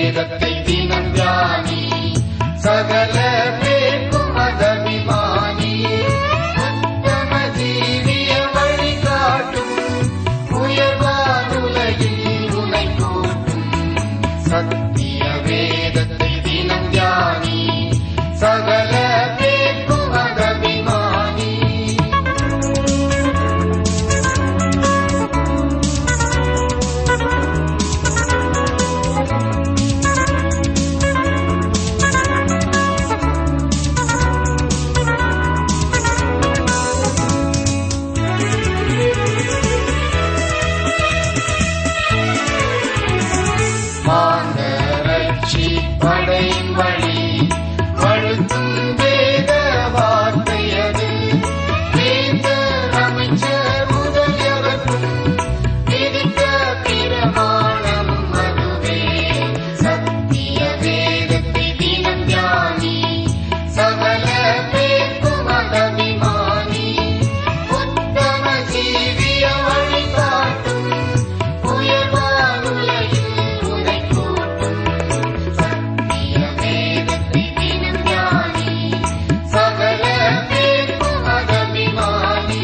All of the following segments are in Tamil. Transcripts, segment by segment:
வேதத்தை தினம் தியானி சகல பேர்க்கும் மதபிமானி உத்தம ஜீவிய வழிகாட்டும் உயர்வானுலகில் உனை கூட்டும் சத்திய வேதத்தை தினம் தியானி சகல பேர்க்கும் மதபிமானி மாந்தரட்சி படையின் வழி வழுத்தும் வேத வார்த்தையது வேந்தர் அமைச்சர் முதலியவர்க்கும் விதித்த பிரமாணம் அதுவே சத்திய வேதத்தை தினம் தியானி சகல பேர்க்கும் அகபிமானி உத்தம ஜீவிய வழிகாட்டும் உயர்வானுலகில் உனை கூட்டும் சத்திய வேதத்தை தினம் தியானி சகல பேர்க்கும் அகபிமானி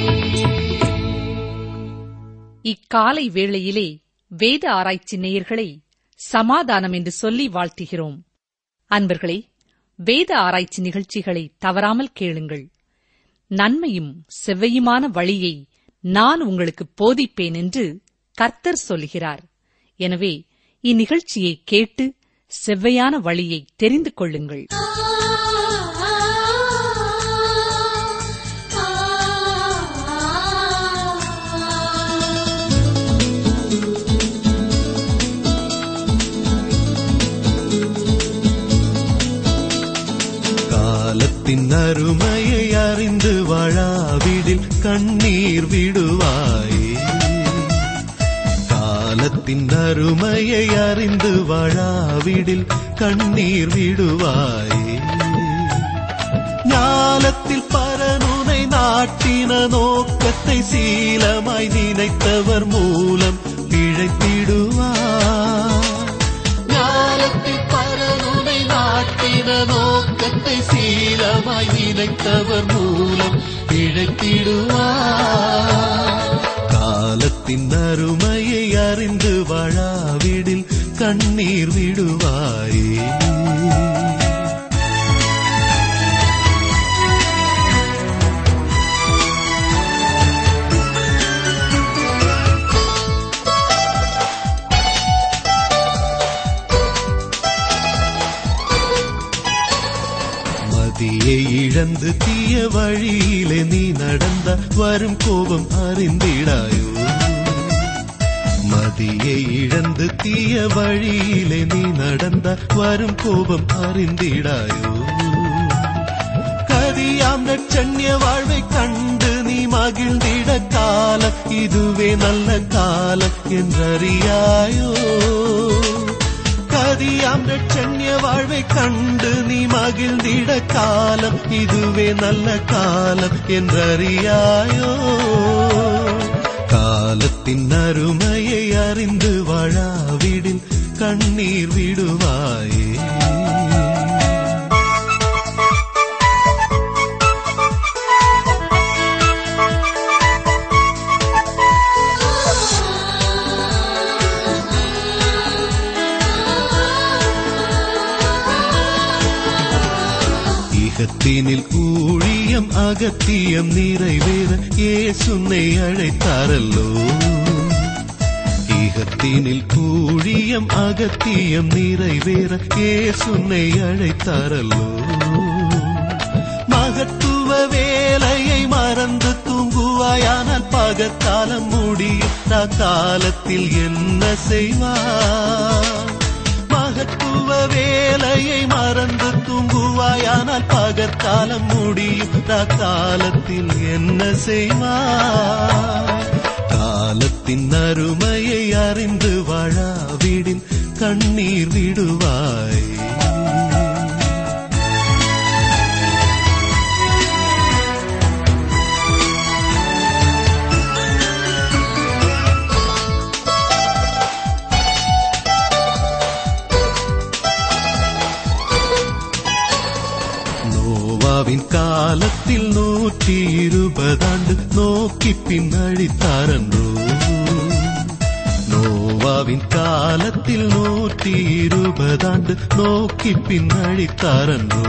இக்காலை வேளையிலே வேத ஆராய்ச்சி நேயர்களை சமாதானம் என்று சொல்லி வாழ்த்துகிறோம் அன்பர்களே வேத ஆராய்ச்சி நிகழ்ச்சிகளை தவறாமல் கேளுங்கள் நன்மையும் செவ்வையுமான வழியை நான் உங்களுக்கு போதிப்பேன் என்று கர்த்தர் சொல்கிறார் எனவே இந்நிகழ்ச்சியை கேட்டு செவ்வையான வழியை தெரிந்து கொள்ளுங்கள் காலத்தின் அருமையை அறிந்து வாழாவிடில் கண்ணீர் விடுவாயே காலத்தின் அருமையை அறிந்து வாழாவிடில் கண்ணீர் விடுவாயே ஞாலத்தில் பரனுனை நாட்டின நோக்கத்தை சீலமாய் நினைத்தவர் மூலம் பிழைத்திடுவார் ஞானத்தில் பரனுனை நாட்டின நோக்கத்தை சீலமாய் நினைத்தவர் மூலம் இழைத்திடுவார் காலத்தின் அருமையை அறிந்து வாழாவிடில் கண்ணீர் விடுவாயே மதியை இழந்து தீய வழியிலே நீ நடந்த வரும் கோபம் அறிந்திடாயோ மதியை இழந்து தீய வழியிலே நீ நடந்த வரும் கோபம் அறிந்திடாயோ கதியாம் நட்சண்ய வாழ்வை கண்டு நீ மகிழ்ந்திட காலம் இதுவே நல்ல காலம் என்றறியாயோ கதியாம் ரட்சண்ய வாழ்வை கண்டு நீ மகிழ்ந்திட காலம் இதுவே நல்ல காலம் என்றறியாயோ காலத்தின் அருமையை அறிந்து வாழாவிடில் கண்ணீர் விடுவாயே இகத்தினில் ஊழியம் அகத்தியம் நிறைவேற ஏசுன்னை அழைத்தாரல்லோ ஈகத்தினில் ஊழியம் அகத்தியம் நிறைவேற ஏசுன்னை அழைத்தாரல்லோ மகத்துவ வேலையை மறந்து தூங்குவாயானால் பகற்காலம் முடியும் காலத்தில் என்ன செய்வார் மகத்துவ வேலையை மறந்து தூங்குவாயானால் பகற்காலம் முடியும் காலத்தில் என்ன செய்வார் காலத்தின் அருமையை அறிந்து வாழாவிடின் கண்ணீர் விடுவாய் காலத்தில் நூற்றி இருபதாண்டு நோக்கி பின்னழித்தாரன்றோ நோவாவின் காலத்தில் நூற்றி இருபதாண்டு நோக்கி பின்னழித்தாரன்றோ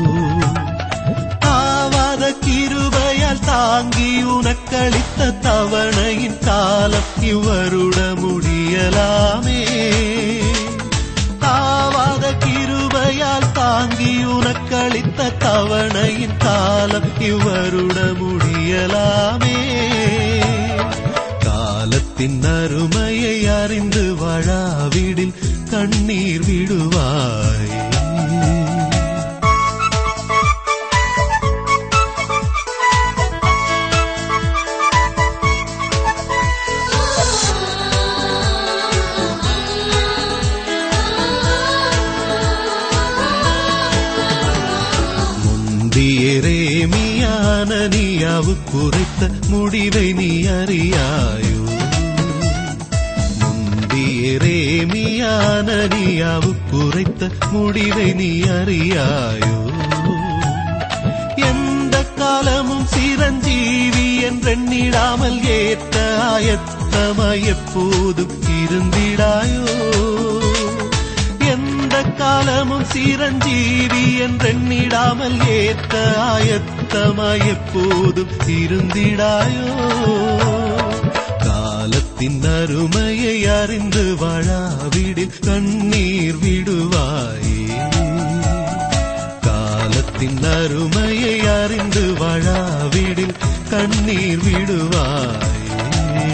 ஆவாத கிருபையால் தாங்கி உனக்களித்த தவணையின் காலம் இவ்வருட முடியலாமே ஆவாத கிருபையால் தாங்கி உனக்களித்த தவணையின் காலம் இவ்வருட முடியலாமே காலத்தின் அருமையை அறிந்து வாழாவிடில் கண்ணீர் விடுவாய் முந்தியரேமியான நீயாவு குறைத்த முடிவை நீ அறியாயோ முந்தியரேமியான நீயாவு குறைத்த முடிவை நீ அறியாயோ எந்த காலமும் சிரஞ்சீவி என்றெண்ணிடாமல் ஏற்ற ஆயத்தமாய் எப்போதும் இருந்திடாயோ எந்த காலமும் சிரஞ்சீவி என்றெண்ணிடாமல் ஏற்ற ஆயத்தமாய் எப்போதும் இருந்திடாயோ காலத்தின் அருமையை அறிந்து வாழாவிடில் கண்ணீர் விடுவாயே காலத்தின் அருமையை அறிந்து வாழாவிடில் கண்ணீர் விடுவாயே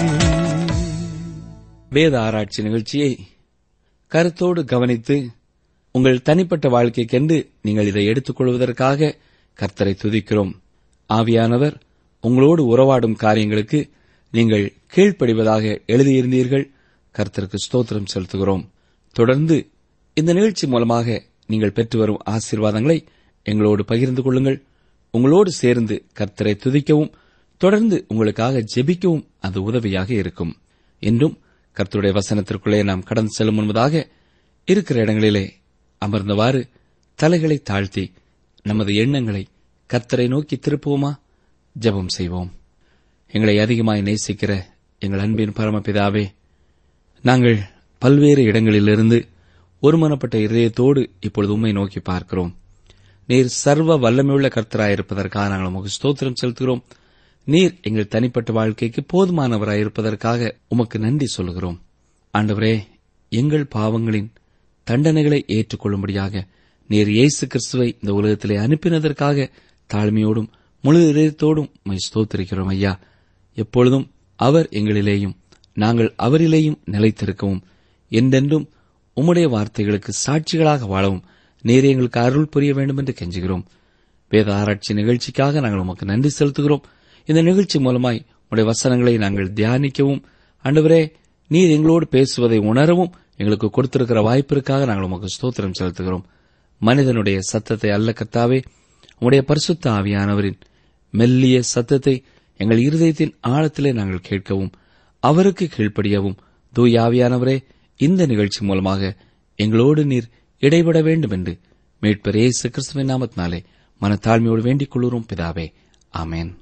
வேத ஆராய்ச்சி நிகழ்ச்சியை கருத்தோடு கவனித்து உங்கள் தனிப்பட்ட வாழ்க்கைக்கென்று நீங்கள் இதை எடுத்துக் கொள்வதற்காக கர்த்தரை துதிக்கிறோம் ஆவியானவர் உங்களோடு உறவாடும் காரியங்களுக்கு நீங்கள் கீழ்ப்படிவதாக எழுதியிருந்தீர்கள் கர்த்தருக்கு ஸ்தோத்திரம் செலுத்துகிறோம் தொடர்ந்து இந்த நிகழ்ச்சி மூலமாக நீங்கள் பெற்று வரும் ஆசீர்வாதங்களை எங்களோடு பகிர்ந்து கொள்ளுங்கள் உங்களோடு சேர்ந்து கர்த்தரை துதிக்கவும் தொடர்ந்து உங்களுக்காக ஜெபிக்கவும் அது உதவியாக இருக்கும் என்றும் கர்த்தருடைய வசனத்திற்குள்ளே நாம் கடந்து செல்லும் முன்பதாக இருக்கிற இடங்களிலே அமர்ந்தவாறு தலைகளை தாழ்த்தி நமது எண்ணங்களை கர்த்தரை நோக்கி திருப்புவோமா ஜெபம் செய்வோம் எங்களை அதிகமாய் நேசிக்கிற எங்கள் அன்பின் பரமபிதாவே நாங்கள் பல்வேறு இடங்களிலிருந்து ஒருமனப்பட்ட இதயத்தோடு இப்பொழுது உம்மை நோக்கி பார்க்கிறோம் நீர் சர்வ வல்லமையுள்ள கர்த்தராயிருப்பதற்காக நாங்கள் உமக்கு ஸ்தோத்திரம் செலுத்துகிறோம் நீர் எங்கள் தனிப்பட்ட வாழ்க்கைக்கு போதுமானவராயிருப்பதற்காக உமக்கு நன்றி சொல்கிறோம் ஆண்டவரே எங்கள் பாவங்களின் தண்டனைகளை ஏற்றுக்கொள்ளும்படியாக நீர் இயேசு கிறிஸ்துவை இந்த உலகத்திலே அனுப்பினதற்காக தாழ்மையோடும் முழு இதயத்தோடும் உம்மை ஸ்தோத்திரிக்கிறோம் ஐயா எப்பொழுதும் அவர் எங்களிலேயும் நாங்கள் அவரிலேயும் நிலைத்திருக்கவும் என்றென்றும் உம்முடைய வார்த்தைகளுக்கு சாட்சிகளாக வாழவும் நீர் எங்களுக்கு அருள் புரிய வேண்டும் என்று கெஞ்சுகிறோம் வேத ஆராய்ச்சி நிகழ்ச்சிக்காக நாங்கள் உமக்கு நன்றி செலுத்துகிறோம் இந்த நிகழ்ச்சி மூலமாய் உடைய வசனங்களை நாங்கள் தியானிக்கவும் ஆண்டவரே நீர் எங்களோடு பேசுவதை உணரவும் எங்களுக்கு கொடுத்திருக்கிற வாய்ப்பிற்காக நாங்கள் உமக்கு ஸ்தோத்திரம் செலுத்துகிறோம் மனிதனுடைய சத்தத்தை அல்ல கர்த்தாவே உம்முடைய பரிசுத்த ஆவியானவரின் மெல்லிய சத்தத்தை எங்கள் இருதயத்தின் ஆழத்திலே நாங்கள் கேட்கவும் அவருக்கு கீழ்ப்படியவும் தூய் ஆவியானவரே இந்த நிகழ்ச்சி மூலமாக எங்களோடு நீர் இடைபட வேண்டும் என்று மீட்பர் இயேசு கிறிஸ்துவின் நாமத்தினாலே மனத்தாழ்மையோடு வேண்டிக் கொள்ளுறோம் பிதாவே ஆமேன்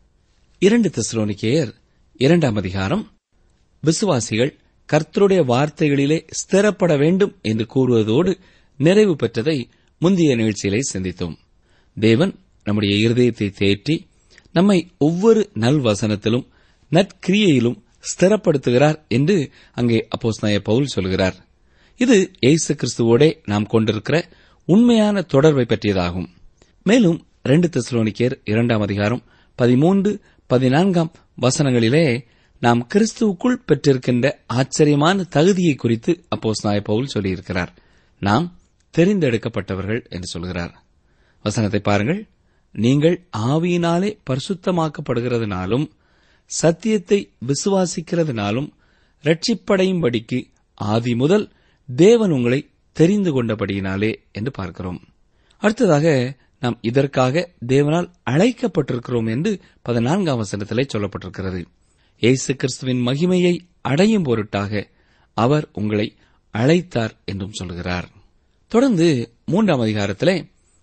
இரண்டு தெசலோனிக்கேயர் இரண்டாம் அதிகாரம் விசுவாசிகள் கர்த்தருடைய வார்த்தைகளிலே ஸ்திரப்பட வேண்டும் என்று கூறுவதோடு நிறைவு பெற்றதை முந்தைய நிகழ்ச்சியிலே சிந்தித்தோம் தேவன் நம்முடைய இருதயத்தை தேற்றி நம்மை ஒவ்வொரு நல்வசனத்திலும் நற்கிரியையிலும் ஸ்திரப்படுத்துகிறார் என்று அங்கே அப்போஸ்தலனாகிய பவுல் சொல்கிறார் இது இயேசு கிறிஸ்துவோடே நாம் கொண்டிருக்கிற உண்மையான தொடர்பை பற்றியதாகும் மேலும் ரெண்டு தெசலோனிக்கேர் இரண்டாம் அதிகாரம் பதிமூன்று பதினான்காம் வசனங்களிலே நாம் கிறிஸ்துவுக்குள் பெற்றிருக்கின்ற ஆச்சரியமான தகுதியை குறித்து அப்போஸ்தலனாகிய பவுல் சொல்லியிருக்கிறார் நாம் தெரிந்தெடுக்கப்பட்டவர்கள் என்று சொல்கிறார் வசனத்தை பாருங்கள் நீங்கள் ஆவியினாலே பரிசுத்தமாக்கப்படுகிறதுனாலும் சத்தியத்தை விசுவாசிக்கிறதுனாலும் ரட்சிப்படையும்படிக்கு ஆதி முதல் தேவன் உங்களை தெரிந்து கொண்டபடியினாலே என்று பார்க்கிறோம் அடுத்ததாக நாம் இதற்காக தேவனால் அழைக்கப்பட்டிருக்கிறோம் என்று பதினான்காம் வசனத்திலே சொல்லப்பட்டிருக்கிறது இயேசு கிறிஸ்துவின் மகிமையை அடையும் பொருட்டாக அவர் உங்களை அழைத்தார் என்றும் சொல்கிறார் தொடர்ந்து மூன்றாம் அதிகாரத்திலே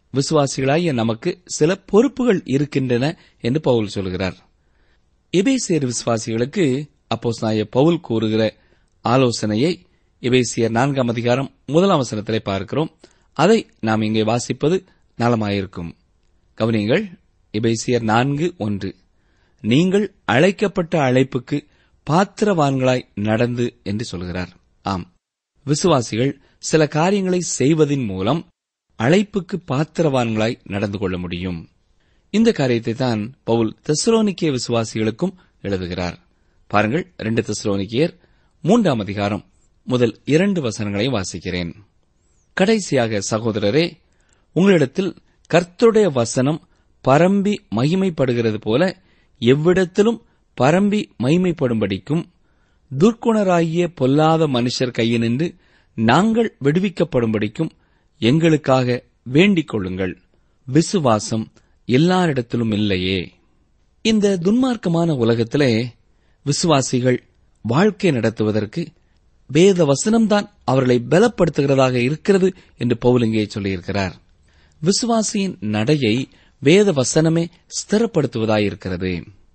விசுவாசிகளாகிய நமக்கு சில பொறுப்புகள் இருக்கின்றன என்று பவுல் சொல்கிறார் எபேசியர் விசுவாசிகளுக்கு அப்போஸ்தலனாகிய பவுல் கூறுகிற ஆலோசனையை எபேசியர் நான்காம் அதிகாரம் முதலாம் வசனத்திலே பார்க்கிறோம் அதை நாம் இங்கே வாசிப்பது நலமாயிருக்கும் கவனியங்கள் எபேசியர் நான்கு ஒன்று நீங்கள் அழைக்கப்பட்ட அழைப்புக்கு பாத்திரவான்களாய் நடந்து என்று சொல்கிறார் ஆம் விசுவாசிகள் சில காரியங்களை செய்வதின் மூலம் அழைப்புக்கு பாத்திரவான்களாய் நடந்து கொள்ள முடியும் இந்த காரியத்தை தான் பவுல் தெசலோனிக்கே விசுவாசிகளுக்கும் எழுதுகிறார் பாருங்கள் ரெண்டு தெசலோனிக்கியர் மூன்றாம் அதிகாரம் முதல் இரண்டு வசனங்களை வாசிக்கிறேன் கடைசியாக சகோதரரே உங்களிடத்தில் கர்த்தருடைய வசனம் பரம்பி மகிமைப்படுகிறது போல எவ்விடத்திலும் பரம்பி மகிமைப்படும்படிக்கும் துர்க்குணராகிய பொல்லாத மனுஷர் கையினின்று நாங்கள் விடுவிக்கப்படும்படிக்கும் எங்களுக்காக வேண்டிக் கொள்ளுங்கள் விசுவாசம் எல்லாரிடத்திலும் இல்லையே இந்த துன்மார்க்கமான உலகத்திலே விசுவாசிகள் வாழ்க்கை நடத்துவதற்கு வேத வசனம்தான் அவர்களை பலப்படுத்துகிறதாக இருக்கிறது என்று பவுல் இங்கே சொல்லியிருக்கிறார் விசுவாசியின் நடையை வேத வசனமே ஸ்திரப்படுத்துவதாயிருக்கிறது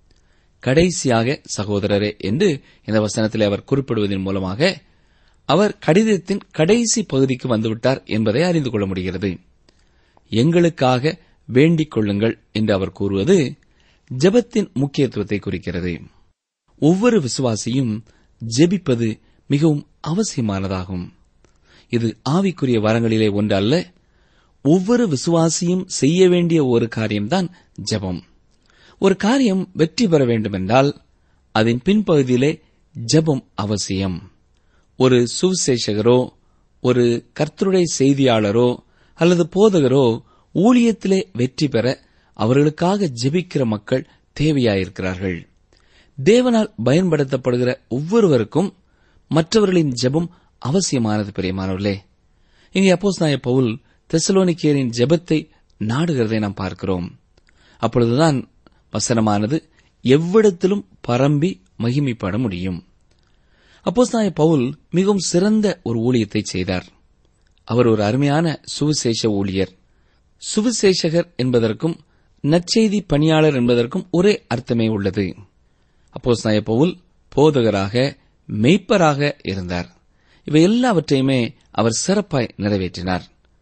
கடைசியாக சகோதரரே என்று இந்த வசனத்தில் அவர் குறிப்பிடுவதன் மூலமாக அவர் கடிதத்தின் கடைசி பகுதிக்கு வந்துவிட்டார் என்பதை அறிந்து கொள்ள முடிகிறது எங்களுக்காக வேண்டிக் கொள்ளுங்கள் என்று அவர் கூறுவது ஜெபத்தின் முக்கியத்துவத்தை குறிக்கிறது ஒவ்வொரு விசுவாசியும் ஜெபிப்பது மிகவும் அவசியமானதாகும் இது ஆவிக்குரிய வரங்களிலே ஒன்று அல்ல ஒவ்வொரு விசுவாசியும் செய்ய வேண்டிய ஒரு காரியம்தான் ஜெபம் ஒரு காரியம் வெற்றி பெற வேண்டுமென்றால் அதன் பின்பகுதியிலே ஜெபம் அவசியம் ஒரு சுவிசேஷகரோ ஒரு கர்த்தருடைய செய்தியாளரோ அல்லது போதகரோ ஊழியத்திலே வெற்றி பெற அவர்களுக்காக ஜெபிக்கிற மக்கள் தேவையாயிருக்கிறார்கள் தேவனால் பயன்படுத்தப்படுகிற ஒவ்வொருவருக்கும் மற்றவர்களின் ஜெபம் அவசியமானது பிரியமானவர்களே இங்கே அப்போஸ் நாய பவுல் தெசலோனிக்கேரின் ஜெபத்தை நாடுகிறதை நாம் பார்க்கிறோம் அப்பொழுதுதான் வசனமானது எவ்விடத்திலும் பரம்பி மகிமைப்பட முடியும் அப்போஸ் நாய பவுல் மிகவும் சிறந்த ஒரு ஊழியத்தை செய்தார் அவர் ஒரு அருமையான சுவிசேஷ ஊழியர் சுவிசேஷகர் என்பதற்கும் நற்செய்தி பணியாளர் என்பதற்கும் ஒரே அர்த்தமே உள்ளது அப்போஸ் நாய பவுல் போதகராக மெய்ப்பராக இருந்தார் இவை எல்லாவற்றையுமே அவர் சிறப்பாய் நிறைவேற்றினார்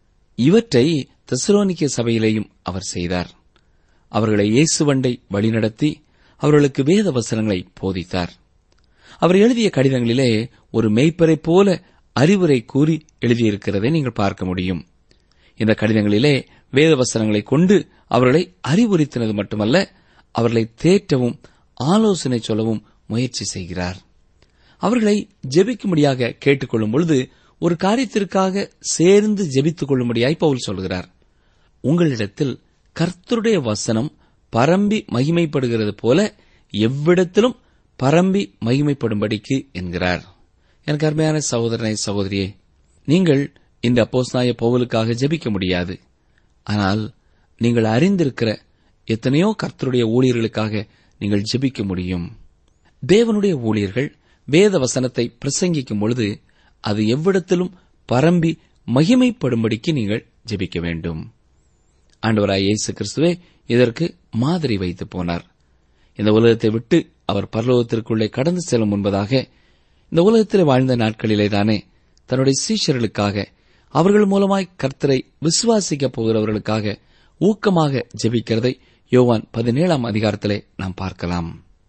இவற்றை தெசலோனிக்க சபையிலேயும் அவர் செய்தார் அவர்களை இயேசுவண்டை வழிநடத்தி அவர்களுக்கு வேத வசனங்களை போதித்தார் அவர் எழுதிய கடிதங்களிலே ஒரு மெய்ப்பரைப் போல அறிவுரை கூறி எழுதியிருக்கிறதை நீங்கள் பார்க்க முடியும் இந்த கடிதங்களிலே வேத வசனங்களை கொண்டு அவர்களை அறிவுறுத்தினது மட்டுமல்ல அவர்களை தேற்றவும் ஆலோசனை சொல்லவும் முயற்சி செய்கிறார் அவர்களை ஜெபிக்கும்படியாக கேட்டுக்கொள்ளும் பொழுது ஒரு காரியத்திற்காக சேர்ந்து ஜெபித்துக் கொள்ளும்படியாய் பவுல் சொல்கிறார் உங்களிடத்தில் கர்த்தருடைய வசனம் பரம்பி மகிமைப்படுகிறது போல எவ்விடத்திலும் பரம்பி மகிமைப்படும்படிக்கு என்கிறார் எனக்கு அருமையான சகோதரனை சகோதரியே நீங்கள் இந்த அப்போஸ்நாய பவுலுக்காக ஜெபிக்க முடியாது ஆனால் நீங்கள் அறிந்திருக்கிற எத்தனையோ கர்த்தருடைய ஊழியர்களுக்காக நீங்கள் ஜெபிக்க முடியும் தேவனுடைய ஊழியர்கள் வேத வசனத்தை பிரசங்கிக்கும் பொழுது அது எவ்விடத்திலும் பரம்பி மகிமைப்படும்படிக்கு நீங்கள் ஜெபிக்க வேண்டும் ஆண்டவராய் இயேசு கிறிஸ்துவே இதற்கு மாதிரி வைத்து போனார் இந்த உலகத்தை விட்டு அவர் பரலோகத்திற்குள்ளே கடந்து செல்லும் முன்பதாக இந்த உலகத்தில் வாழ்ந்த நாட்களிலே தானே தன்னுடைய சீஷர்களுக்காக அவர்கள் மூலமாய் கர்த்தரை விசுவாசிக்கப் போகிறவர்களுக்காக ஊக்கமாக ஜெபிக்கிறதை யோவான் பதினேழாம் அதிகாரத்திலே நாம் பார்க்கலாம்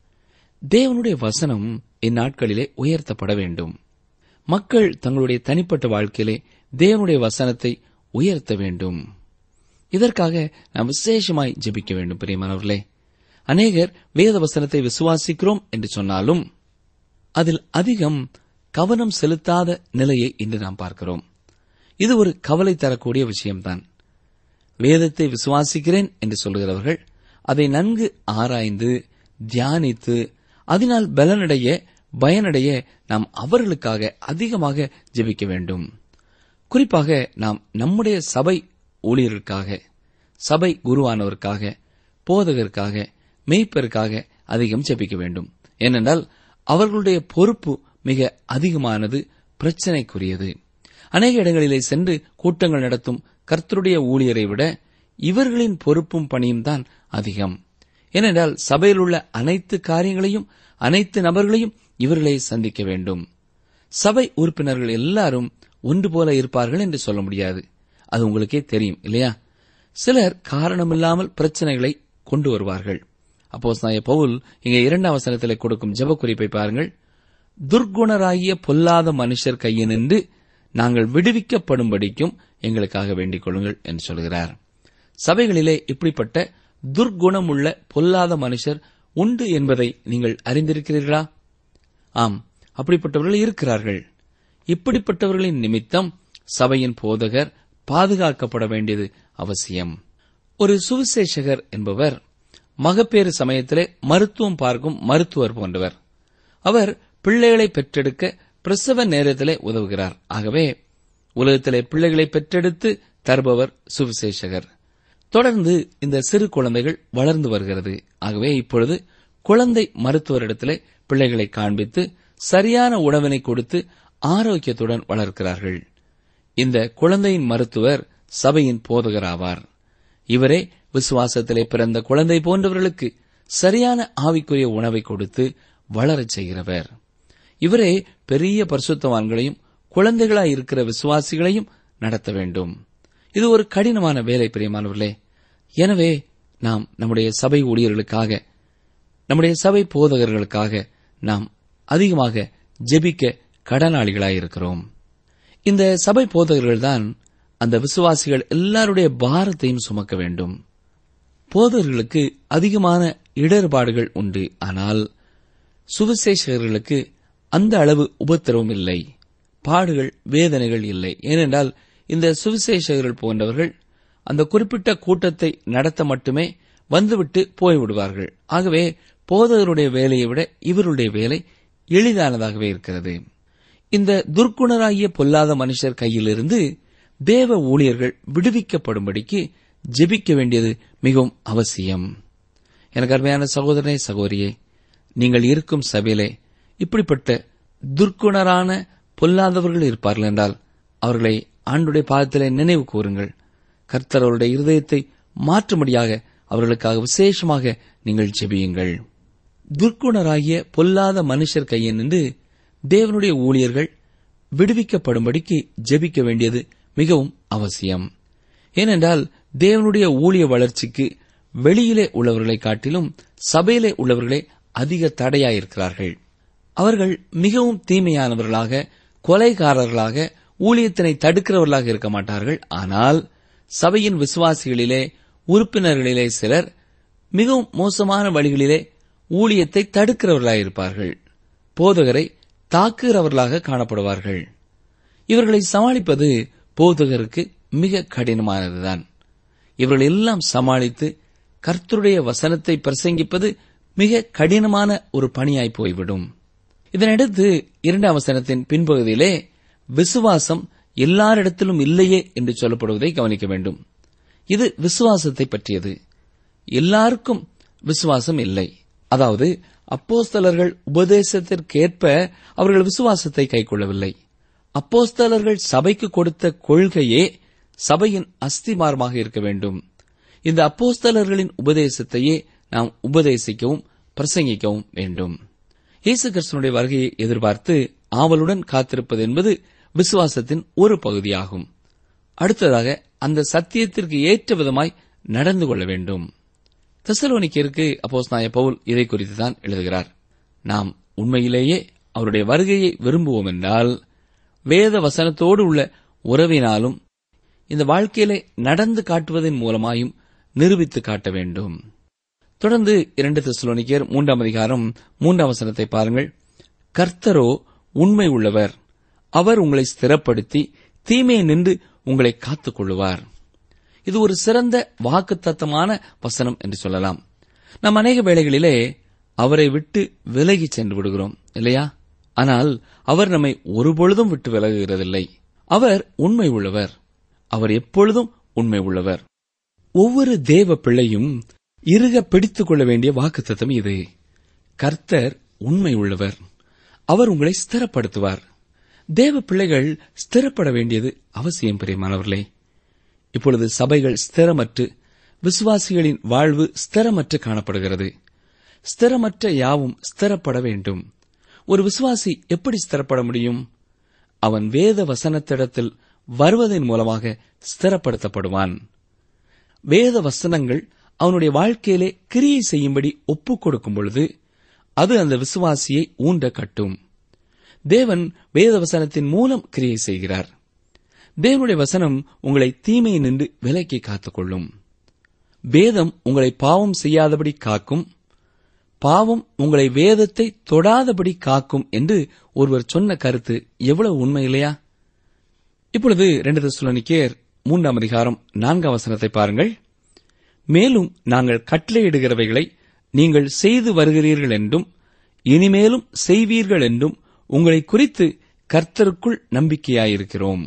தேவனுடைய வசனம் இந்நாட்களிலே உயர்த்தப்பட வேண்டும் மக்கள் தங்களுடைய தனிப்பட்ட வாழ்க்கையிலே தேவனுடைய வசனத்தை உயர்த்த வேண்டும் இதற்காக நாம் விசேஷமாய் ஜெபிக்க வேண்டும் பிரியமானவர்களே அநேகர் வேத வசனத்தை விசுவாசிக்கிறோம் என்று சொன்னாலும் அதில் அதிகம் கவனம் செலுத்தாத நிலையை இன்று நாம் பார்க்கிறோம் இது ஒரு கவலை தரக்கூடிய விஷயம்தான் வேதத்தை விசுவாசிக்கிறேன் என்று சொல்லுகிறவர்கள் அதை நன்கு ஆராய்ந்து தியானித்து அதனால் பலனடைய பயனடைய நாம் அவர்களுக்காக அதிகமாக ஜெபிக்க வேண்டும் குறிப்பாக நாம் நம்முடைய சபை ஊழியர்களுக்காக சபை குருவானவருக்காக போதகருக்காக மெய்ப்பருக்காக அதிகம் ஜெபிக்க வேண்டும் ஏனென்றால் அவர்களுடைய பொறுப்பு மிக அதிகமானது பிரச்சனைக்குரியது அநேக இடங்களிலே சென்று கூட்டங்கள் நடத்தும் கர்த்தருடைய ஊழியரை விட இவர்களின் பொறுப்பும் பணியும் தான் அதிகம் ஏனென்றால் சபையில் உள்ள அனைத்து காரியங்களையும் அனைத்து நபர்களையும் இவர்களே சந்திக்க வேண்டும் சபை உறுப்பினர்கள் எல்லாரும் ஒன்று போல இருப்பார்கள் என்று சொல்ல முடியாது அது உங்களுக்கே தெரியும் இல்லையா சிலர் காரணமில்லாமல் பிரச்சனைகளை கொண்டு வருவார்கள் அப்போ பவுல் இங்கே இரண்டாம் வசனத்தில் கொடுக்கும் ஜெப குறிப்பை பாருங்கள் துர்க்குணராகிய பொல்லாத மனுஷர் கையினின்று நாங்கள் விடுவிக்கப்படும்படிக்கும் எங்களுக்காக வேண்டிக் கொள்ளுங்கள் என்று சொல்கிறார் சபைகளிலே இப்படிப்பட்ட துர்க்குணமுள்ள பொல்லாத மனுஷர் உண்டு என்பதை நீங்கள் அறிந்திருக்கிறீர்களா ஆம் அப்படிப்பட்டவர்கள் இருக்கிறார்கள் இப்படிப்பட்டவர்களின் நிமித்தம் சபையின் போதகர் பாதுகாக்கப்பட வேண்டியது அவசியம் ஒரு சுவிசேஷகர் என்பவர் மகப்பேறு சமயத்திலே மருத்துவம் பார்க்கும் மருத்துவர் போன்றவர் அவர் பிள்ளைகளை பெற்றெடுக்க பிரசவ நேரத்திலே உதவுகிறார் ஆகவே உலகத்திலே பிள்ளைகளை பெற்றெடுத்து தருபவர் சுவிசேஷகர் தொடர்ந்து இந்த சிறு குழந்தைகள் வளர்ந்து வருகிறது ஆகவே இப்பொழுது குழந்தை மருத்துவரிடத்திலே பிள்ளைகளை காண்பித்து சரியான உணவினை கொடுத்து ஆரோக்கியத்துடன் வளர்க்கிறார்கள் இந்த குழந்தையின் மருத்துவர் சபையின் போதகர் ஆவார் இவரே விசுவாசத்திலே பிறந்த குழந்தை போன்றவர்களுக்கு சரியான ஆவிக்குரிய உணவை கொடுத்து வளரச் செய்கிறவர் இவரே பெரிய பரிசுத்தவான்களையும் குழந்தைகளாய் இருக்கிற விசுவாசிகளையும் நடத்த வேண்டும் இது ஒரு கடினமான வேலை பிரியமானவர்களே எனவே நாம் நம்முடைய சபை ஊழியர்களுக்காக நம்முடைய சபை போதகர்களுக்காக நாம் அதிகமாக ஜெபிக்க கடனாளிகளாயிருக்கிறோம் இந்த சபை போதகர்கள்தான் அந்த விசுவாசிகள் எல்லாருடைய பாரத்தையும் சுமக்க வேண்டும் போதகர்களுக்கு அதிகமான இடர்பாடுகள் உண்டு ஆனால் சுவிசேஷகர்களுக்கு அந்த அளவு உபத்திரவம் இல்லை பாடுகள் வேதனைகள் இல்லை ஏனென்றால் இந்த சுவிசேஷகர்கள் போன்றவர்கள் அந்த குறிப்பிட்ட கூட்டத்தை நடத்த மட்டுமே வந்துவிட்டு போய்விடுவார்கள் ஆகவே போதகருடைய வேலையை விட இவருடைய வேலை எளிதானதாகவே இருக்கிறது இந்த துர்க்குணராகிய பொல்லாத மனுஷர் கையிலிருந்து தேவ ஊழியர்கள் விடுவிக்கப்படும்படிக்கு ஜெபிக்க வேண்டியது மிகவும் அவசியம் எனக்கு அருமையான சகோதரனே சகோதரியே நீங்கள் இருக்கும் சபையிலே இப்படிப்பட்ட துர்க்குணரான பொல்லாதவர்கள் இருப்பார்கள் என்றால் அவர்களை ஆண்டுடைய பாதத்திலே நினைவு கூறுங்கள் கர்த்தர் அவருடைய இருதயத்தை மாற்றும்படியாக அவர்களுக்காக விசேஷமாக நீங்கள் ஜெபியுங்கள் துர்க்குணராகிய பொல்லாத மனுஷர் கையில் நின்று தேவனுடைய ஊழியர்கள் விடுவிக்கப்படும்படிக்கு ஜெபிக்க வேண்டியது மிகவும் அவசியம் ஏனென்றால் தேவனுடைய ஊழிய வளர்ச்சிக்கு வெளியிலே உள்ளவர்களை காட்டிலும் சபையிலே உள்ளவர்களே அதிக தடையாயிருக்கிறார்கள் அவர்கள் மிகவும் தீமையானவர்களாக கொலைகாரர்களாக ஊழியத்தினை தடுக்கிறவர்களாக இருக்க மாட்டார்கள் ஆனால் சபையின் விசுவாசிகளிலே உறுப்பினர்களிலே சிலர் மிகவும் மோசமான வழிகளிலே ஊழியத்தை தடுக்கிறவர்களாயிருப்பார்கள் போதகரை தாக்குகிறவர்களாக காணப்படுவார்கள் இவர்களை சமாளிப்பது போதகருக்கு மிக கடினமானதுதான் இவர்கள் எல்லாம் சமாளித்து கர்த்தருடைய வசனத்தை பிரசங்கிப்பது மிக கடினமான ஒரு பணியாய் போய்விடும் இதனடுத்து இரண்டாம் வசனத்தின் பின்பகுதியிலே விசுவாசம் எல்லாரிடத்திலும் இல்லையே என்று சொல்லப்படுவதை கவனிக்க வேண்டும் இது விசுவாசத்தை பற்றியது எல்லாருக்கும் விசுவாசம் இல்லை அதாவது அப்போஸ்தலர்கள் உபதேசத்திற்கேற்ப அவர்கள் விசுவாசத்தை கைக்கொள்ளவில்லை அப்போஸ்தலர்கள் சபைக்கு கொடுத்த கொள்கையே சபையின் அஸ்திமாரமாக இருக்க வேண்டும் இந்த அப்போஸ்தலர்களின் உபதேசத்தையே நாம் உபதேசிக்கவும் பிரசங்கிக்கவும் வேண்டும் இயேசு கிறிஸ்தனுடைய வருகையை எதிர்பார்த்து ஆவலுடன் காத்திருப்பது என்பது விசுவாசத்தின் ஒரு பகுதியாகும் அடுத்ததாக அந்த சத்தியத்திற்கு ஏற்ற விதமாய் நடந்து கொள்ள வேண்டும் தெசலோனிக்கருக்கு அப்போஸ் நாய பவுல் இதை குறித்து தான் எழுதுகிறார் நாம் உண்மையிலேயே அவருடைய வருகையை விரும்புவோம் என்றால் வேத வசனத்தோடு உள்ள உறவினாலும் இந்த வாழ்க்கையிலே நடந்து காட்டுவதன் மூலமாயும் நிரூபித்து காட்ட வேண்டும் தொடர்ந்து இரண்டு தெசலோனிக்கர் மூன்றாம் அதிகாரம் மூன்றாம் வசனத்தை பாருங்கள் கர்த்தரோ உண்மை உள்ளவர் அவர் உங்களை ஸ்திரப்படுத்தி தீமையை நின்று உங்களை காத்துக் கொள்ளுவார் இது ஒரு சிறந்த வாக்குத்தத்தமான வசனம் என்று சொல்லலாம் நாம் அநேக வேளைகளிலே அவரை விட்டு விலகி சென்று விடுகிறோம் இல்லையா ஆனால் அவர் நம்மை ஒருபொழுதும் விட்டு விலகுகிறதில்லை அவர் உண்மை உள்ளவர் அவர் எப்பொழுதும் உண்மை உள்ளவர் ஒவ்வொரு தேவ பிள்ளையும் இறுக பிடித்துக் கொள்ள வேண்டிய வாக்குத்தத்தம் இது கர்த்தர் உண்மை உள்ளவர் அவர் உங்களை ஸ்திரப்படுத்துவார் தேவ பிள்ளைகள் ஸ்திரப்பட வேண்டியது அவசியம் பிரியமானவர்களே இப்பொழுது சபைகள் ஸ்திரமற்று விசுவாசிகளின் வாழ்வு ஸ்திரமற்று காணப்படுகிறது ஸ்திரமற்ற யாவும் ஸ்திரப்பட வேண்டும் ஒரு விசுவாசி எப்படி ஸ்திரப்பட முடியும் அவன் வேத வசனத்திடத்தில் வருவதன் மூலமாக ஸ்திரப்படுத்தப்படுவான் வேத வசனங்கள் அவனுடைய வாழ்க்கையிலே கிரியை செய்யும்படி ஒப்புக் கொடுக்கும் பொழுது அது அந்த விசுவாசியை ஊன்ற கட்டும் தேவன் வேத வசனத்தின் மூலம் கிரியை செய்கிறார் தேவனுடைய வசனம் உங்களை தீமை நின்று விலக்கி காத்துக்கொள்ளும் வேதம் உங்களை பாவம் செய்யாதபடி காக்கும் பாவம் உங்களை வேதத்தை தொடாதபடி காக்கும் என்று ஒருவர் சொன்ன கருத்து எவ்வளவு உண்மை இல்லையா இப்பொழுது ரெண்டு தெசலோனிக்கேயர் மூன்றாம் அதிகாரம் நான்காம் வசனத்தை பாருங்கள் மேலும் நாங்கள் கட்டளையிடுகிறவைகளை நீங்கள் செய்து வருகிறீர்கள் என்றும் இனிமேலும் செய்வீர்கள் என்றும் உங்களை குறித்து கர்த்தருக்குள் நம்பிக்கையாயிருக்கிறோம்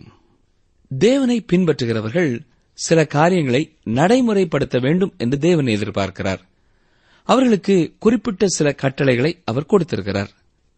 தேவனை பின்பற்றுகிறவர்கள் சில காரியங்களை நடைமுறைப்படுத்த வேண்டும் என்று தேவன் எதிர்பார்க்கிறார் அவர்களுக்கு குறிப்பிட்ட சில கட்டளைகளை அவர் கொடுத்திருக்கிறார்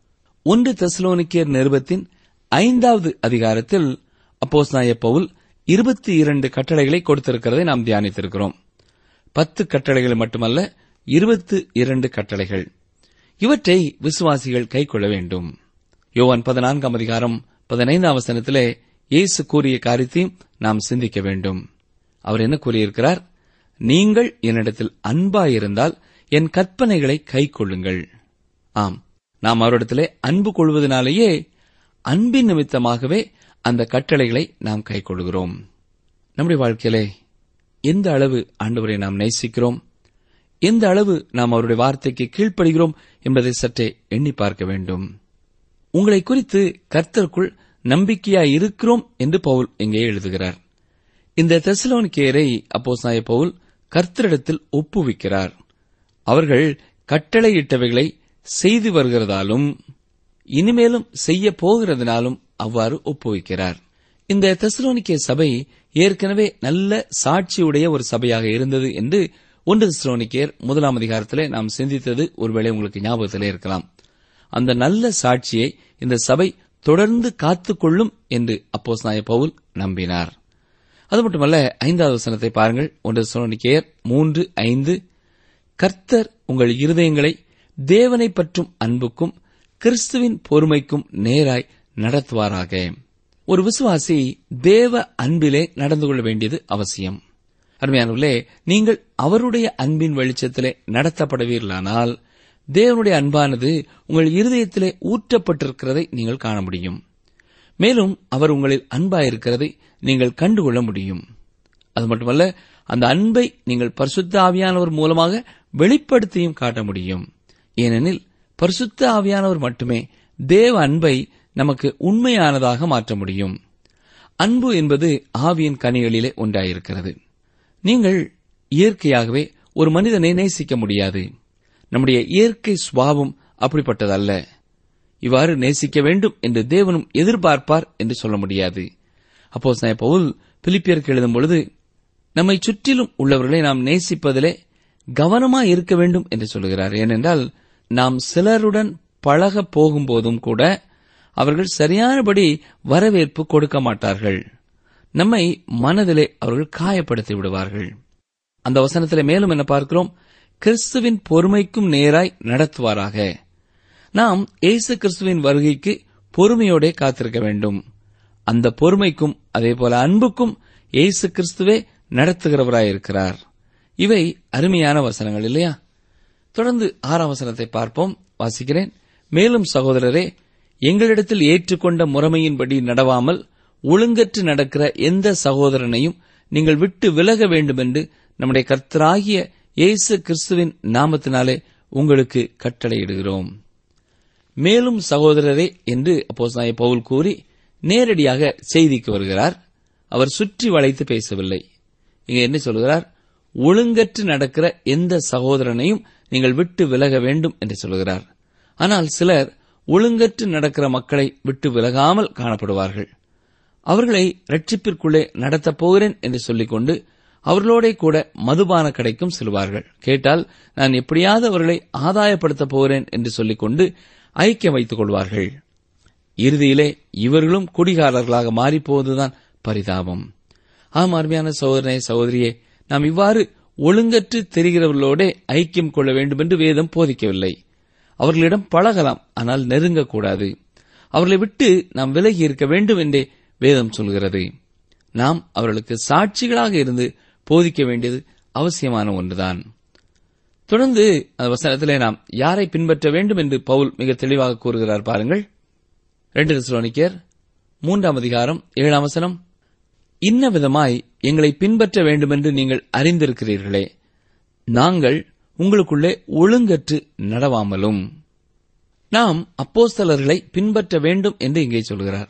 ஒன்று தெசலோனிக்கியர் நிருபத்தின் ஐந்தாவது அதிகாரத்தில் அப்போஸ்நாய பவுல் இருபத்தி இரண்டு கட்டளைகளை கொடுத்திருக்கிறதை நாம் தியானித்திருக்கிறோம் பத்து கட்டளைகள் மட்டுமல்ல இருபத்து இரண்டு கட்டளைகள் இவற்றை விசுவாசிகள் கைக்கொள்ள வேண்டும் யோவான் பதினான்காம் அதிகாரம் பதினைந்தாம் வசனத்திலே இயேசு கூறிய காரியத்தையும் நாம் சிந்திக்க வேண்டும் அவர் என்ன கூறியிருக்கிறார் நீங்கள் என்னிடத்தில் அன்பாயிருந்தால் என் கற்பனைகளை கைக்கொள்ளுங்கள் ஆம் நாம் அவரிடத்திலே அன்பு கொள்வதனாலேயே அன்பின் நிமித்தமாகவே அந்த கட்டளைகளை நாம் கைக்கொள்கிறோம் நம்முடைய வாழ்க்கையிலே எந்த அளவு ஆண்டவரை நாம் நேசிக்கிறோம் எந்த அளவு நாம் அவருடைய வார்த்தைக்கு கீழ்ப்படுகிறோம் என்பதை சற்றே எண்ணி பார்க்க வேண்டும் உங்களை குறித்து கர்த்தருக்குள் நம்பிக்கையாய் இருக்கிறோம் என்று பவுல் இங்கே எழுதுகிறார் இந்த தெசலோனிக்கேயரை அப்போஸ்நாய பவுல் கர்த்தரிடத்தில் ஒப்புவிக்கிறார் அவர்கள் கட்டளையிட்டவைகளை செய்து வருகிறதாலும் இனிமேலும் செய்ய போகிறதுனாலும் அவ்வாறு ஒப்புவிக்கிறார் இந்த தெசலோனிக்கே சபை ஏற்கனவே நல்ல சாட்சியுடைய ஒரு சபையாக இருந்தது என்று ஒன்று தெசலோனிக்கேயர் முதலாம் அதிகாரத்திலே நாம் சிந்தித்தது ஒருவேளை உங்களுக்கு ஞாபகத்திலே இருக்கலாம் அந்த நல்ல சாட்சியை இந்த சபை தொடர்ந்து காத்துக்கொள்ளும் என்று அப்போஸ் நாய பவுல் நம்பினார் அது மட்டுமல்ல ஐந்தாவது வசனத்தை பாருங்கள் ஒன்று தெசலோனிக்கேயர் மூன்று ஐந்து கர்த்தர் உங்கள் இருதயங்களை தேவனை பற்றும் அன்புக்கும் கிறிஸ்துவின் பொறுமைக்கும் நேராய் நடத்துவாராக ஒரு விசுவாசி தேவ அன்பிலே நடந்து கொள்ள வேண்டியது அவசியம் அருமையானவர்களே நீங்கள் அவருடைய அன்பின் வெளிச்சத்திலே நடத்தப்படுவீர்களானால் தேவனுடைய அன்பானது உங்கள் இருதயத்திலே ஊற்றப்பட்டிருக்கிறதை நீங்கள் காண முடியும் மேலும் அவர் உங்களில் அன்பாயிருக்கிறதை நீங்கள் கண்டுகொள்ள முடியும் அது மட்டுமல்ல அந்த அன்பை நீங்கள் பரிசுத்த ஆவியானவர் மூலமாக வெளிப்படுத்தியும் காட்ட முடியும் ஏனெனில் பரிசுத்த ஆவியானவர் மட்டுமே தேவ அன்பை நமக்கு உண்மையானதாக மாற்ற முடியும் அன்பு என்பது ஆவியின் கனிகளிலே ஒன்றாயிருக்கிறது நீங்கள் இயற்கையாகவே ஒரு மனிதனை நேசிக்க முடியாது நம்முடைய இயற்கை சுவாவம் அப்படிப்பட்டதல்ல இவ்வாறு நேசிக்க வேண்டும் என்று தேவனும் எதிர்பார்ப்பார் என்று சொல்ல முடியாது அப்போ பவுல் பிலிப்பியருக்கு எழுதும் பொழுது நம்மை சுற்றிலும் உள்ளவர்களை நாம் நேசிப்பதிலே கவனமாய் இருக்க வேண்டும் என்று சொல்கிறார் ஏனென்றால் நாம் சிலருடன் பழக போகும்போதும் கூட அவர்கள் சரியானபடி வரவேற்பு கொடுக்க மாட்டார்கள் நம்மை மனதிலே அவர்கள் காயப்படுத்தி விடுவார்கள் அந்த வசனத்திலே மேலும் என்ன பார்க்கிறோம் கிறிஸ்துவின் பொறுமைக்கும் நேராய் நடத்துவாராக நாம் இயேசு கிறிஸ்துவின் வருகைக்கு பொறுமையோடே காத்திருக்க வேண்டும் அந்த பொறுமைக்கும் அதேபோல அன்புக்கும் இயேசு கிறிஸ்துவே நடத்துகிறவராயிருக்கிறார் இவை அருமையான வசனங்கள் இல்லையா தொடர்ந்து ஆறாம் வசனத்தை பார்ப்போம் வாசிக்கிறேன் மேலும் சகோதரரே எங்களிடத்தில் ஏற்றுக்கொண்ட முறைமையின்படி நடவாமல் ஒழுங்கற்று நடக்கிற எந்த சகோதரனையும் நீங்கள் விட்டு விலக வேண்டுமென்று நம்முடைய கர்த்தராகிய இயேசு கிறிஸ்துவின் நாமத்தினாலே உங்களுக்கு கட்டளையிடுகிறோம் மேலும் சகோதரரே என்று அப்போஸ்தலனாகிய பவுல் கூறி நேரடியாக செய்திக்கு வருகிறார் அவர் சுற்றி வளைத்து பேசவில்லை இங்க என்ன சொல்கிறார் ஒழுங்கற்று நடக்கிற எந்த சகோதரனையும் நீங்கள் விட்டு விலக வேண்டும் என்று சொல்கிறார் ஆனால் சிலர் ஒழுங்கற்று நடக்கிற மக்களை விட்டு விலகாமல் காணப்படுவார்கள் அவர்களை ரட்சிப்பிற்குள்ளே நடத்தப் போகிறேன் என்று சொல்லிக்கொண்டு அவர்களோட கூட மதுபான கடைக்கும் செல்வார்கள் கேட்டால் நான் எப்படியாவது அவர்களை ஆதாயப்படுத்தப் போகிறேன் என்று சொல்லிக்கொண்டு ஐக்கியம் வைத்துக் கொள்வார்கள் இறுதியிலே இவர்களும் குடிகாரர்களாக மாறிப்போவதுதான் பரிதாபம் ஆம் அருமையான சகோதரனே சகோதரியே நாம் இவ்வாறு ஒழுங்கற்று தெரிகிறவர்களோட ஐக்கியம் கொள்ள வேண்டும் என்று வேதம் போதிக்கவில்லை அவர்களிடம் பழகலாம் ஆனால் நெருங்கக்கூடாது அவர்களை விட்டு நாம் விலகி இருக்க வேண்டும் என்றே வேதம் சொல்கிறது நாம் அவர்களுக்கு சாட்சிகளாக இருந்து போதிக்க வேண்டியது அவசியமான ஒன்றுதான் தொடர்ந்து அந்த வசனத்திலே நாம் யாரை பின்பற்ற வேண்டும் என்று பவுல் மிக தெளிவாக கூறுகிறார் பாருங்கள் ரெண்டு தெசலோனிக்கேர் மூன்றாம் அதிகாரம் ஏழாம் வசனம் இன்ன விதமாய் எங்களை பின்பற்ற வேண்டுமென்று நீங்கள் அறிந்திருக்கிறீர்களே நாங்கள் உங்களுக்குள்ளே ஒழுங்கற்று நடவாமலும் நாம் அப்போஸ்தலர்களை பின்பற்ற வேண்டும் என்று இங்கே சொல்கிறார்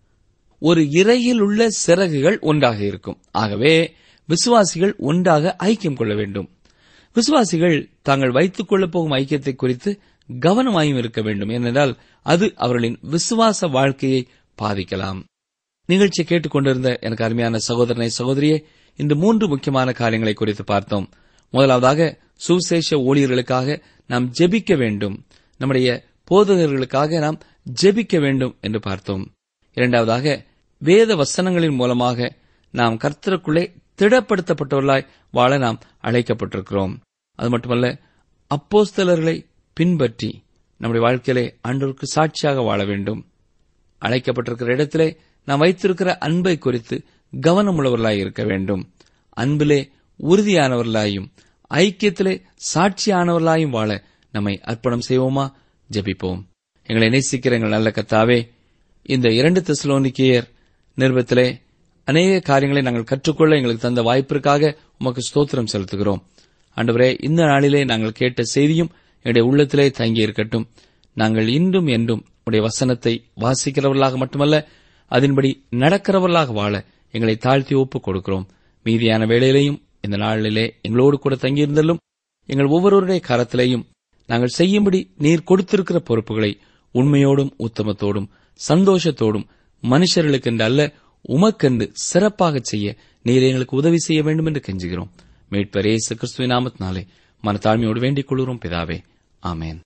ஒரு இறையில் உள்ள சிறகுகள் ஒன்றாக இருக்கும் ஆகவே விசுவாசிகள் ஒன்றாக ஐக்கியம் கொள்ள வேண்டும் விசுவாசிகள் தாங்கள் வைத்துக் கொள்ளப் போகும் ஐக்கியத்தை குறித்து கவனமாயும் இருக்க வேண்டும் ஏனென்றால் அது அவர்களின் விசுவாச வாழ்க்கையை பாதிக்கலாம் நிகழ்ச்சியை கேட்டுக்கொண்டிருந்த எனக்கு அருமையான சகோதரனை சகோதரியே இந்த மூன்று முக்கியமான காரியங்களை குறித்து பார்த்தோம் முதலாவதாக சுவிசேஷ ஊழியர்களுக்காக நாம் ஜெபிக்க வேண்டும் நம்முடைய போதகர்களுக்காக நாம் ஜெபிக்க வேண்டும் என்று பார்த்தோம் இரண்டாவதாக வேத வசனங்களின் மூலமாக நாம் கர்த்தருக்குள்ளே திடப்படுத்தப்பட்டவர்களாய் வாழ நாம் அழைக்கப்பட்டிருக்கிறோம் அது மட்டுமல்ல அப்போஸ்தலர்களை பின்பற்றி நம்முடைய வாழ்க்கையிலே ஆண்டோருக்கு சாட்சியாக வாழ வேண்டும் அழைக்கப்பட்டிருக்கிற இடத்திலே நாம் வைத்திருக்கிற அன்பை குறித்து கவனமுள்ளவர்களாய் இருக்க வேண்டும் அன்பிலே உறுதியானவர்களாயும் ஐக்கியத்திலே சாட்சியானவர்களாயும் வாழ நம்மை அர்ப்பணம் செய்வோமா ஜெபிப்போம் எங்களை நேசிக்கிற எங்கள் நல்ல கத்தாவே இந்த இரண்டு தெசலோனிக்கேயர் நிருபத்திலே அநேக காரியங்களை நாங்கள் கற்றுக்கொள்ள எங்களுக்கு தந்த வாய்ப்பிற்காக உமக்கு ஸ்தோத்திரம் செலுத்துகிறோம் ஆண்டவரே இந்த நாளிலே நாங்கள் கேட்ட செய்தியும் எங்களுடைய உள்ளத்திலே தங்கி இருக்கட்டும் நாங்கள் இன்றும் என்றும் உடைய வசனத்தை வாசிக்கிறவர்களாக மட்டுமல்ல அதன்படி நடக்கிறவர்களாக வாழ எங்களை தாழ்த்தி ஒப்புக் கொடுக்கிறோம் மீதியான வேளையிலேயும் இந்த நாளிலே எங்களோடு கூட தங்கியிருந்தாலும் எங்கள் ஒவ்வொருவருடைய கரத்திலேயும் நாங்கள் செய்யும்படி நீர் கொடுத்திருக்கிற பொறுப்புகளை உண்மையோடும் உத்தமத்தோடும் சந்தோஷத்தோடும் மனுஷர்களுக்கென்று அல்ல உமக்கென்று சிறப்பாக செய்ய நீர் எங்களுக்கு உதவி செய்ய வேண்டும் என்று கெஞ்சுகிறோம் மீட்பர் இயேசு கிறிஸ்துவின் நாமத்தினாலே மனத்தாழ்மையோடு வேண்டிக் கொள்கிறோம் பிதாவே ஆமேன்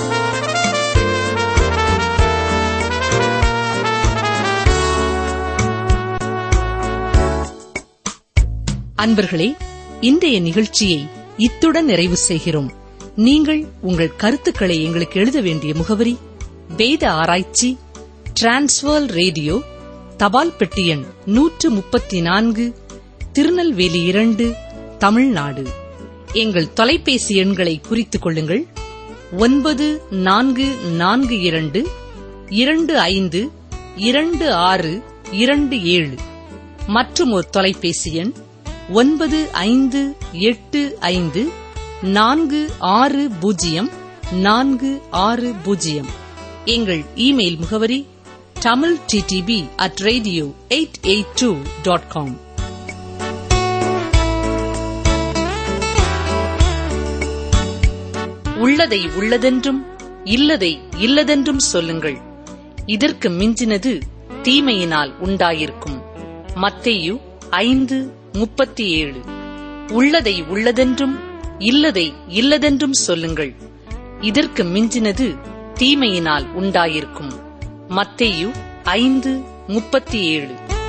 அன்பர்களே இன்றைய நிகழ்ச்சியை இத்துடன் நிறைவு செய்கிறோம் நீங்கள் உங்கள் கருத்துக்களை எங்களுக்கு எழுத வேண்டிய முகவரி வேத ஆராய்ச்சி டிரான்ஸ்வர் ரேடியோ தபால் பெட்டி எண் நூற்று முப்பத்தி நான்கு திருநெல்வேலி இரண்டு தமிழ்நாடு எங்கள் தொலைபேசி எண்களை குறித்துக் கொள்ளுங்கள் ஒன்பது நான்கு நான்கு இரண்டு இரண்டு ஐந்து இரண்டு ஆறு இரண்டு ஏழு மற்றும் ஒரு தொலைபேசி எண் ஒன்பது ஐந்து எட்டு ஐந்து நான்கு ஆறு பூஜ்ஜியம் நான்கு ஆறு பூஜ்ஜியம் எங்கள் இமெயில் முகவரி Tamil DTP at radio eight eight two dot com உள்ளதை உள்ளதென்றும் இல்லதை இல்லதென்றும் சொல்லுங்கள் இதற்கு மிஞ்சினது தீமையினால் உண்டாயிருக்கும் மத்தேயு ஐந்து முப்பத்தி ஏழு உள்ளதை உள்ளதென்றும் இல்லதை இல்லதென்றும் சொல்லுங்கள் இதற்கு மிஞ்சினது தீமையினால் உண்டாயிருக்கும் மத்தேயு ஐந்து முப்பத்தி ஏழு